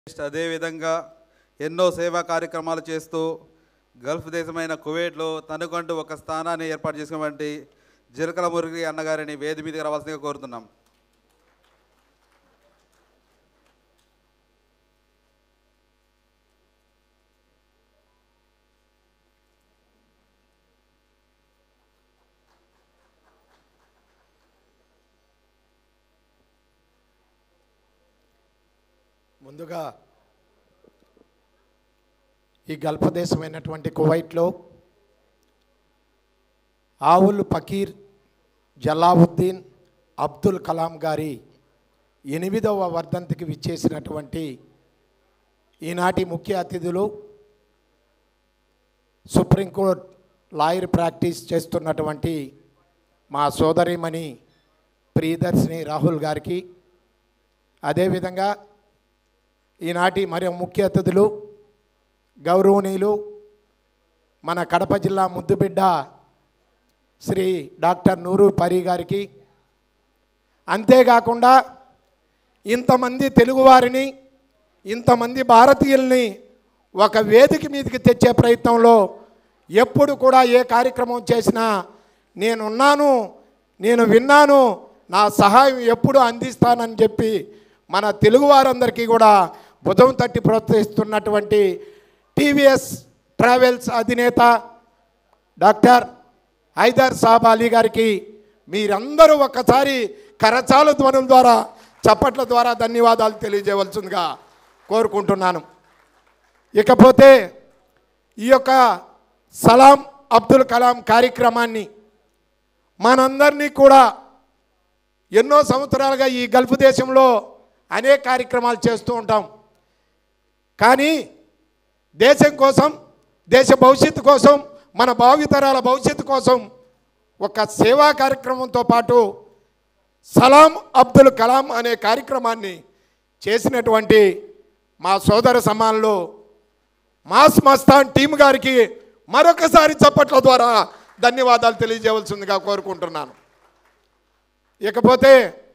అదేవిధంగా ఎన్నో సేవా కార్యక్రమాలు చేస్తూ గల్ఫ్ దేశమైన కువైట్లో తనకంటూ ఒక స్థానాన్ని ఏర్పాటు చేసినటువంటి జిలకల మురిగి అన్నగారిని వేది మీదకి రావాల్సిందిగా కోరుతున్నాం ముందుగా ఈ గల్ఫ్ దేశమైనటువంటి కువైట్లో ఆవుల్ ఫకీర్ జలావుద్దీన్ అబ్దుల్ కలాం గారి ఎనిమిదవ వర్ధంతికి విచ్చేసినటువంటి ఈనాటి ముఖ్య అతిథులు సుప్రీంకోర్టు లాయర్ ప్రాక్టీస్ చేస్తున్నటువంటి మా సోదరిమణి ప్రియదర్శిని రాహుల్ గారికి అదేవిధంగా ఈనాటి మరి ముఖ్య అతిథులు గౌరవనీయులు మన కడప జిల్లా ముద్దుబిడ్డ శ్రీ డాక్టర్ నూరు పరి గారికి అంతేకాకుండా ఇంతమంది తెలుగువారిని ఇంతమంది భారతీయుల్ని ఒక వేదిక మీదకి తెచ్చే ప్రయత్నంలో ఎప్పుడు కూడా ఏ కార్యక్రమం చేసినా నేనున్నాను నేను విన్నాను నా సహాయం ఎప్పుడు అందిస్తానని చెప్పి మన తెలుగువారందరికీ కూడా భుజం తట్టి ప్రోత్సహిస్తున్నటువంటి టీవీఎస్ ట్రావెల్స్ అధినేత డాక్టర్ హైదర్ సాబ్ అలీ గారికి మీరందరూ ఒక్కసారి కరచాల ధ్వనుల ద్వారా చప్పట్ల ద్వారా ధన్యవాదాలు తెలియజేయవలసిందిగా కోరుకుంటున్నాను ఇకపోతే ఈ యొక్క సలాం అబ్దుల్ కలాం కార్యక్రమాన్ని మనందరినీ కూడా ఎన్నో సంవత్సరాలుగా ఈ గల్ఫ్ దేశంలో అనేక కార్యక్రమాలు చేస్తూ ఉంటాం కానీ దేశం కోసం దేశ భవిష్యత్తు కోసం మన భావితరాల భవిష్యత్తు కోసం ఒక సేవా కార్యక్రమంతో పాటు సలాం అబ్దుల్ కలాం అనే కార్యక్రమాన్ని చేసినటువంటి మా సోదర సమానంలో మాస్ మస్తాన్ టీం గారికి మరొకసారి చప్పట్ల ద్వారా ధన్యవాదాలు తెలియజేయవలసిందిగా కోరుకుంటున్నాను ఇకపోతే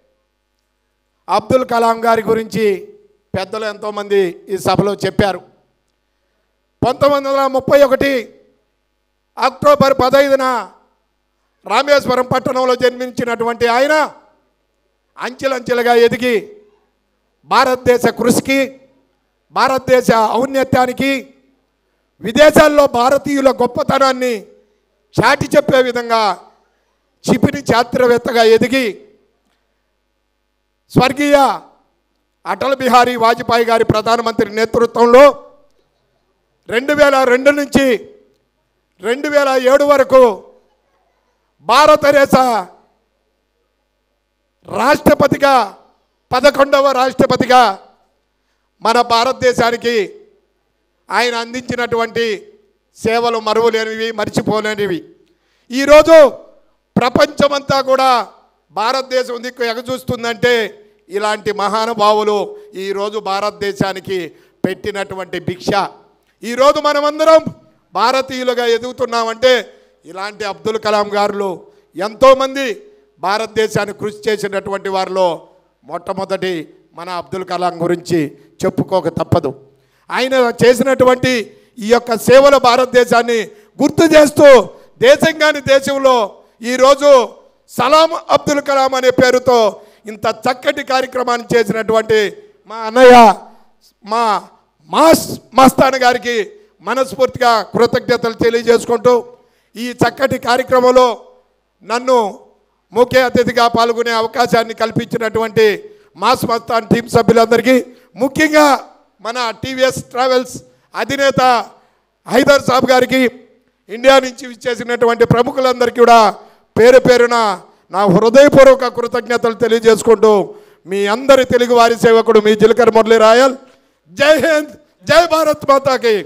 అబ్దుల్ కలాం గారి గురించి పెద్దలు ఎంతోమంది ఈ సభలో చెప్పారు పంతొమ్మిది వందల ముప్పై ఒకటి అక్టోబర్ పదహైదున రామేశ్వరం పట్టణంలో జన్మించినటువంటి ఆయన అంచెలంచెలుగా ఎదిగి భారతదేశ కృషికి భారతదేశ ఔన్నత్యానికి విదేశాల్లో భారతీయుల గొప్పతనాన్ని చాటి చెప్పే విధంగా చిపిని చాత్రవేత్తగా ఎదిగి స్వర్గీయ అటల్ బిహారీ వాజ్పేయి గారి ప్రధానమంత్రి నేతృత్వంలో రెండు వేల రెండు నుంచి రెండు వేల ఏడు వరకు భారతదేశ రాష్ట్రపతిగా పదకొండవ రాష్ట్రపతిగా మన భారతదేశానికి ఆయన అందించినటువంటి సేవలు మరువలేనివి మర్చిపోలేనివి ఈరోజు ప్రపంచమంతా కూడా భారతదేశం దిక్కు ఎగచూస్తుందంటే ఇలాంటి మహానుభావులు ఈరోజు భారతదేశానికి పెట్టినటువంటి భిక్ష ఈరోజు మనమందరం భారతీయులుగా ఎదుగుతున్నామంటే ఇలాంటి అబ్దుల్ కలాం గారులు ఎంతోమంది భారతదేశాన్ని కృషి చేసినటువంటి వారిలో మొట్టమొదటి మన అబ్దుల్ కలాం గురించి చెప్పుకోక తప్పదు ఆయన చేసినటువంటి ఈ యొక్క సేవల భారతదేశాన్ని గుర్తు చేస్తూ దేశం కాని దేశంలో ఈరోజు సలాం అబ్దుల్ కలాం అనే పేరుతో ఇంత చక్కటి కార్యక్రమాన్ని చేసినటువంటి మా అన్నయ్య మా మాస్ మస్తాన్ గారికి మనస్ఫూర్తిగా కృతజ్ఞతలు తెలియజేసుకుంటూ ఈ చక్కటి కార్యక్రమంలో నన్ను ముఖ్య అతిథిగా పాల్గొనే అవకాశాన్ని కల్పించినటువంటి మాస్ మస్తాన్ టీం సభ్యులందరికీ ముఖ్యంగా మన టీవీఎస్ ట్రావెల్స్ అధినేత హైదర్ సాబ్ గారికి ఇండియా నుంచి విచ్చేసినటువంటి ప్రముఖులందరికీ కూడా పేరు పేరున నా హృదయపూర్వక కృతజ్ఞతలు తెలియజేసుకుంటూ మీ అందరి తెలుగు వారి సేవకుడు మీ జిలకర్ మురళీ రాయల్ జై హింద్ జై భారత్ మాతాకి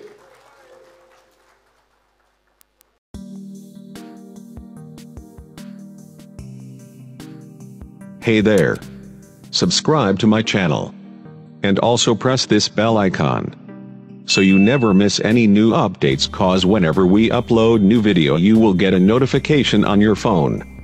Hey there. Subscribe to my channel. And also press this bell icon. So you never miss any new updates cause whenever we upload new video you will get a notification on your phone.